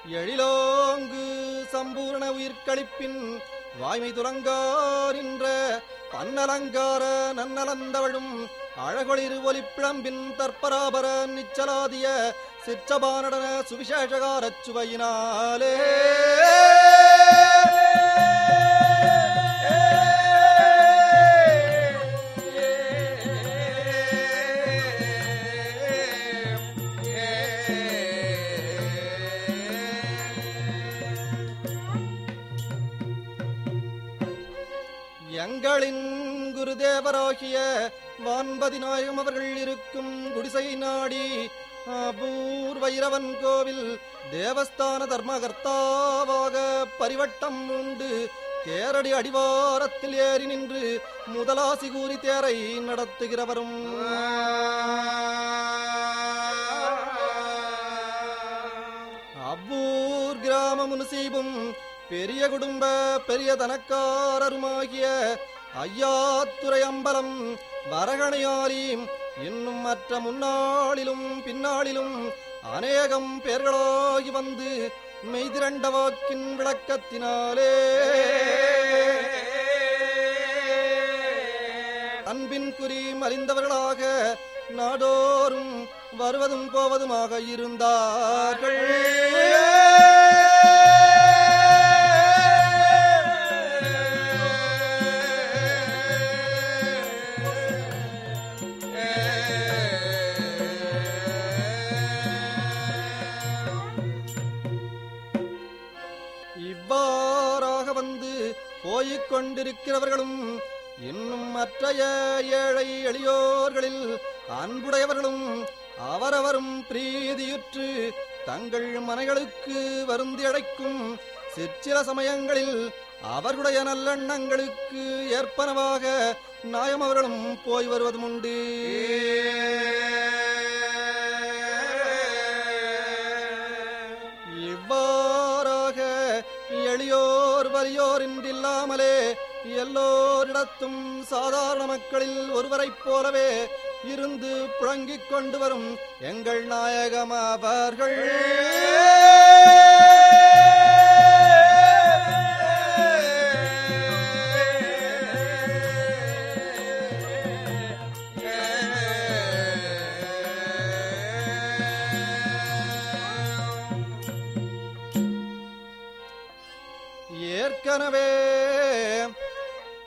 எழிலோங்கு சம்பூரண உயிர்களிப்பின் வாய்மை துலங்காரின்ற பன்னலங்கார நன்னலந்தவழும் அழகொளிர் ஒலிப்பிழம்பின் தற்பராபர நிச்சலாதிய சிற்றபானடன சுவிசேஷகாரச் சுவையினாலே எங்களின் குருதேவராகிய வான்பதி நாயகம் அவர்கள் இருக்கும் குடிசை நாடி அபூர் வைரவன் கோவில் தேவஸ்தான தர்மகர்த்தாவாக பரிவட்டம் உண்டு தேரடி அடிவாரத்தில் ஏறி நின்று முதலாசி கூறி தேரை நடத்துகிறவரும் அவ்வூர் கிராம முனுசீபும் பெரிய குடும்ப பெரிய தனக்காரருமாகிய ஐயாத்துறை அம்பலம் வரகணையாரியும் இன்னும் மற்ற முன்னாளிலும் பின்னாளிலும் அநேகம் பேர்களாகி வந்து மெய்திரண்ட வாக்கின் விளக்கத்தினாலே அன்பின் குறி மறிந்தவர்களாக நாடோறும் வருவதும் போவதுமாக இருந்தார்கள் இவ்வாறாக வந்து போய்க் கொண்டிருக்கிறவர்களும் இன்னும் மற்றைய ஏழை எளியோர்களில் அன்புடையவர்களும் அவரவரும் பிரீதியுற்று தங்கள் மனைகளுக்கு வருந்தி அடைக்கும் சிற்சில சமயங்களில் அவர்களுடைய நல்லெண்ணங்களுக்கு ஏற்பனவாக நாயம் அவர்களும் போய் வருவதும் உண்டு இவ்வாறாக எளியோர் வலியோர் இன்றில்லாமலே எல்லோரிடத்தும் சாதாரண மக்களில் ஒருவரைப் போலவே இருந்து புழங்கிக் கொண்டு வரும் எங்கள் நாயகம் அவர்கள் ஏற்கனவே